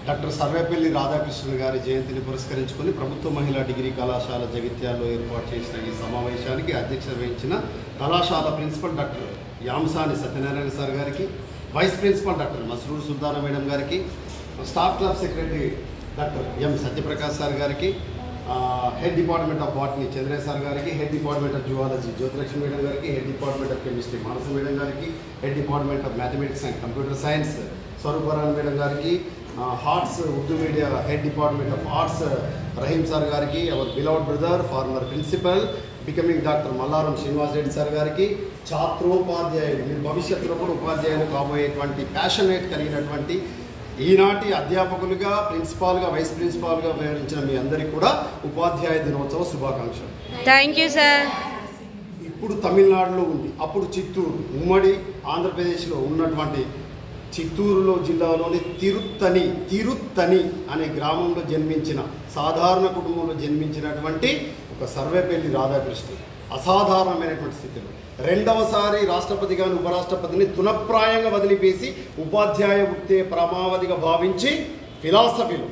Doctor Sarvepalli Radhakrishnan గారి జయంతిని పురస్కరించుకొని ప్రభుత్వ మహిళా డిగ్రీ కళాశాల జగిత్యాల్లో ఏర్పాటు చేసిన ఈ సమావేశానికి అధ్యక్షత వహించిన కళాశాల principal doctor Yamasani Satyanarayana sir గారికి vice principal doctor Masroor Sultana madam గారికి staff club secretary doctor M Satyaprakash sir గారికి ఆ, head department of botany Chandraiah sir గారికి head department of zoology Jyothilakshmi madam గారికి head department of chemistry Manasa madam గారికి head department of mathematics and computer science Swarooparani madam గారికి arts Urdu media head department of arts Rahim sir గారికి our beloved brother farmer principal becoming doctor Mallaram Srinivas Reddy sir గారికి ఛాత్రోపాధ్యాయులు మీరు భవిష్యత్తులో కూడా ఉపాధ్యాయులు కాబోయేటువంటి ప్యాషనేట్ కలిగినటువంటి ఈనాటి అధ్యాపకులుగా ప్రిన్సిపాల్గా వైస్ ప్రిన్సిపాల్గా వ్యవహరించిన మీ అందరికీ కూడా ఉపాధ్యాయ దినోత్సవ శుభాకాంక్షలు థ్యాంక్ యూ సార్ ఇప్పుడు తమిళనాడులో ఉంది అప్పుడు చిత్తూరు ఉమ్మడి ఆంధ్రప్రదేశ్లో ఉన్నటువంటి చిత్తూరులో జిల్లాలోని తిరుత్తని తిరుత్తని అనే గ్రామంలో జన్మించిన సాధారణ కుటుంబంలో జన్మించినటువంటి ఒక సర్వేపల్లి రాధాకృష్ణ అసాధారణమైనటువంటి స్థితిలో రెండవసారి రాష్ట్రపతి గాని ఉపరాష్ట్రపతిని తునప్రాయంగా వదిలిపేసి ఉపాధ్యాయ వృత్తే పరమావధిగా భావించి ఫిలాసఫీలో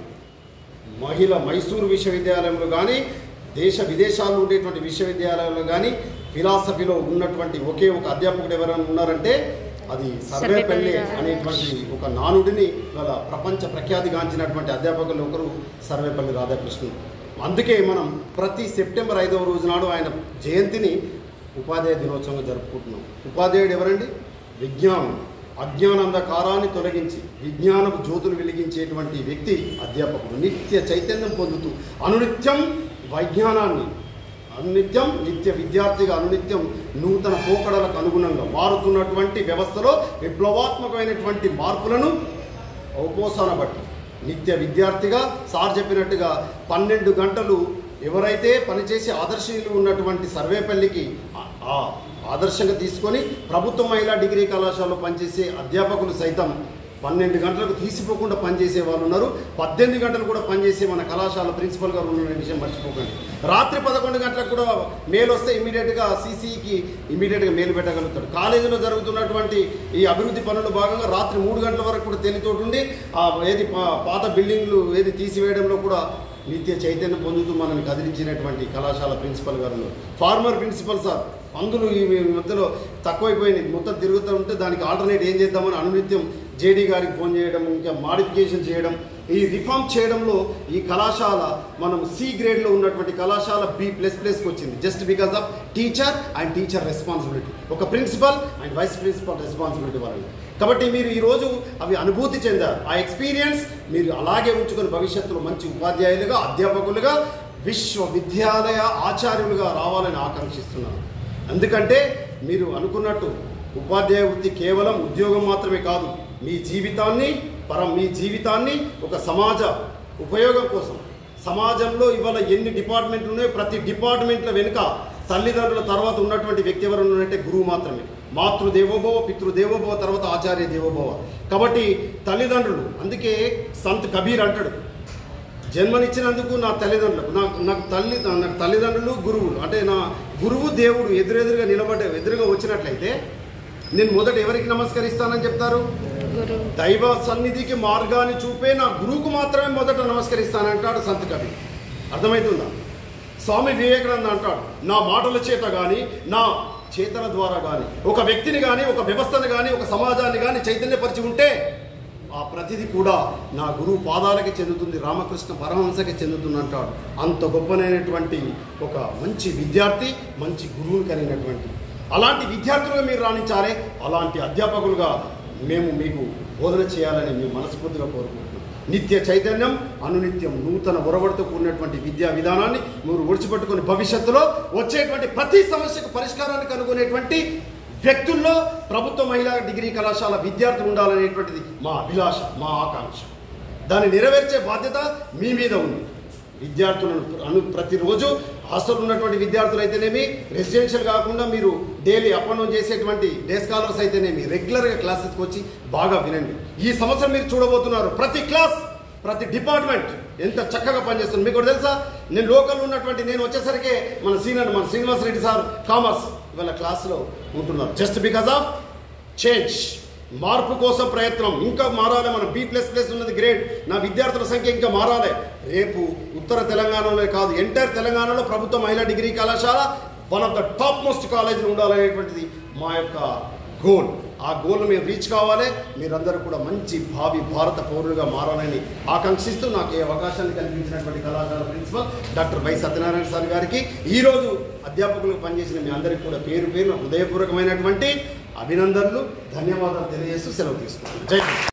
మహిళ మైసూరు విశ్వవిద్యాలయంలో కానీ దేశ విదేశాల్లో ఉండేటువంటి విశ్వవిద్యాలయాల్లో కానీ ఫిలాసఫీలో ఉన్నటువంటి ఒకే ఒక అధ్యాపకుడు ఎవరైనా ఉన్నారంటే అది సర్వేపల్లి సర్వేపల్లి అనేటువంటి ఒక నానుడిని గల ప్రపంచ ప్రఖ్యాతిగాంచినటువంటి అధ్యాపకులు ఒకరు సర్వేపల్లి రాధాకృష్ణన్ అందుకే మనం ప్రతి సెప్టెంబర్ ఐదవ రోజు నాడు ఆయన జయంతిని ఉపాధ్యాయ దినోత్సవంగా జరుపుకుంటున్నాం ఉపాధ్యాయుడు ఎవరండి విజ్ఞానం అజ్ఞానందకారాన్ని తొలగించి విజ్ఞానపు జ్యోతులు వెలిగించేటువంటి వ్యక్తి అధ్యాపకుడు నిత్య చైతన్యం పొందుతూ అనునిత్యం వైజ్ఞానాన్ని అనునిత్యం నిత్య విద్యార్థిగా అనునిత్యం నూతన పోకడలకు అనుగుణంగా మారుతున్నటువంటి వ్యవస్థలో విప్లవాత్మకమైనటువంటి మార్పులను అవపోసాన బట్టి నిత్య విద్యార్థిగా సార్ చెప్పినట్టుగా పన్నెండు గంటలు ఎవరైతే పనిచేసి ఆదర్శీయులు ఉన్నటువంటి సర్వేపల్లికి ఆ- ఆ ఆదర్శంగా తీసుకొని ప్రభుత్వ మహిళా డిగ్రీ కళాశాలలో పనిచేసే అధ్యాపకులు సైతం పన్నెండు గంటలకు తీసిపోకుండా పనిచేసే వాళ్ళు ఉన్నారు పద్దెనిమిది గంటలు కూడా పనిచేసే మన కళాశాల ప్రిన్సిపల్ గారు ఉన్న విషయం మర్చిపోకండి రాత్రి పదకొండు గంటలకు కూడా మెయిల్ వస్తే ఇమీడియట్గా సీసీకి ఇమీడియట్గా మెయిల్ పెట్టగలుగుతాడు కాలేజీలో జరుగుతున్నటువంటి ఈ అభివృద్ధి పనులు భాగంగా రాత్రి మూడు గంటల వరకు కూడా తెలితోటి ఉండి ఆ ఏది పా- పాత బిల్డింగ్లు ఏది తీసివేయడంలో కూడా నిత్య చైతన్యం పొందుతూ మనల్ని కదిలించినటువంటి కళాశాల ప్రిన్సిపల్ గారు ఉన్నారు. ఫార్మర్ ప్రిన్సిపల్ సార్ మందులు ఈ మధ్యలో తక్కువైపోయినాయి మొత్తం తిరుగుతూ ఉంటే దానికి ఆల్టర్నేట్ ఏం చేద్దామని అనునిత్యం జేడీ గారికి ఫోన్ చేయడం ఇంకా మాడిఫికేషన్ చేయడం ఈ రిఫార్మ్ చేయడంలో ఈ కళాశాల మనం సి గ్రేడ్లో ఉన్నటువంటి కళాశాల బి ప్లస్ ప్లస్కి వచ్చింది just because of teacher and teacher responsibility ఒక principal and vice principal responsibility వలన కాబట్టి మీరు ఈరోజు అవి అనుభూతి చెందారు ఆ ఎక్స్పీరియన్స్ మీరు అలాగే ఉంచుకొని భవిష్యత్తులో మంచి ఉపాధ్యాయులుగా అధ్యాపకులుగా విశ్వవిద్యాలయ ఆచార్యులుగా రావాలని ఆకాంక్షిస్తున్నాను ఎందుకంటే మీరు అనుకున్నట్టు ఉపాధ్యాయ వృత్తి కేవలం ఉద్యోగం మాత్రమే కాదు మీ జీవితాన్ని పరం మీ జీవితాన్ని ఒక సమాజ ఉపయోగం కోసం సమాజంలో ఇవాళ ఎన్ని డిపార్ట్మెంట్లు ఉన్నాయో ప్రతి డిపార్ట్మెంట్ల వెనుక తల్లిదండ్రుల తర్వాత ఉన్నటువంటి వ్యక్తి ఎవరు ఉన్నారంటే గురువు మాత్రమే మాతృదేవోభవ పితృదేవోభవ తర్వాత ఆచార్య దేవోభవ కాబట్టి తల్లిదండ్రులు అందుకే సంత్ కబీర్ అంటాడు జన్మనిచ్చినందుకు నా తల్లిదండ్రులకు నాకు నాకు తల్లి నాకు తల్లిదండ్రులు గురువులు అంటే నా గురువు దేవుడు ఎదురెదురుగా నిలబడ్డ ఎదురుగా వచ్చినట్లయితే నేను మొదట ఎవరికి నమస్కరిస్తానని చెప్తారు గురు దైవ సన్నిధికి మార్గాన్ని చూపే నా గురువుకు మాత్రమే మొదట నమస్కరిస్తానంటాడు సంత్ కవి అర్థమవుతుందా స్వామి వివేకానంద అంటాడు నా మాటల చేత కానీ నా చేతల ద్వారా కానీ ఒక వ్యక్తిని కానీ ఒక వ్యవస్థను కానీ ఒక సమాజాన్ని కానీ చైతన్యపరిచి ఉంటే ఆ ప్రతిది కూడా నా గురువు పాదాలకి చెందుతుంది రామకృష్ణ పరమహంసకి చెందుతుంది అంటాడు అంత గొప్పనైనటువంటి ఒక మంచి విద్యార్థి మంచి గురువుని కలిగినటువంటి అలాంటి విద్యార్థులుగా మీరు రాణించాలి అలాంటి అధ్యాపకులుగా మేము మీకు బోధన చేయాలని మేము మనస్ఫూర్తిగా కోరుకుంటున్నాం నిత్య చైతన్యం అనునిత్యం నూతన ఒరవడితో కూడినటువంటి విద్యా విధానాన్ని మీరు ఒడిచిపెట్టుకుని భవిష్యత్తులో వచ్చేటువంటి ప్రతి సమస్యకు పరిష్కారాన్ని కనుగొనేటువంటి వ్యక్తుల్లో ప్రభుత్వ మహిళా డిగ్రీ కళాశాల విద్యార్థులు ఉండాలనేటువంటిది మా అభిలాష మా ఆకాంక్ష దాన్ని నెరవేర్చే బాధ్యత మీ మీద ఉంది విద్యార్థులను అను ప్రతిరోజు హాస్టల్ ఉన్నటువంటి విద్యార్థులు అయితేనేమి రెసిడెన్షియల్ కాకుండా మీరు డైలీ అప్ అండ్ డౌన్ చేసేటువంటి డే స్కాలర్స్ అయితేనేమి రెగ్యులర్గా క్లాసెస్కి వచ్చి బాగా వినండి ఈ సంవత్సరం మీరు చూడబోతున్నారు ప్రతి క్లాస్ ప్రతి డిపార్ట్మెంట్ ఎంత చక్కగా పనిచేస్తుంది మీకు ఒకటి తెలుసా నేను లోకల్ ఉన్నటువంటి నేను వచ్చేసరికి మన సీనియర్ మన శ్రీనివాస్ రెడ్డి సార్ కామర్స్ ఇవాళ క్లాస్లో ఉంటున్నారు జస్ట్ బికాస్ ఆఫ్ చేంజ్ మార్పు కోసం ప్రయత్నం ఇంకా మారాలి మన బి ప్లస్ ప్లస్ ఉన్నది గ్రేడ్ నా విద్యార్థుల సంఖ్య ఇంకా మారాలి రేపు ఉత్తర తెలంగాణలో కాదు ఎంటైర్ తెలంగాణలో ప్రభుత్వ మహిళా డిగ్రీ కళాశాల one of the top most కాలేజీలు ఉండాలనేటువంటిది మా యొక్క గోల్ ఆ గోల్ను మేము రీచ్ కావాలి మీరందరూ కూడా మంచి భావి భారత పౌరులుగా మారాలని ఆకాంక్షిస్తూ నాకు ఈ అవకాశాన్ని కల్పించినటువంటి కళాశాల principal doctor Y Satyanarayana sir గారికి ఈరోజు అధ్యాపకులకు పనిచేసిన మీ అందరికీ కూడా పేరు పేరు హృదయపూర్వకమైనటువంటి అభినందనలు ధన్యవాదాలు తెలియజేస్తూ సెలవు తీసుకుంటున్నాను జై హింద్.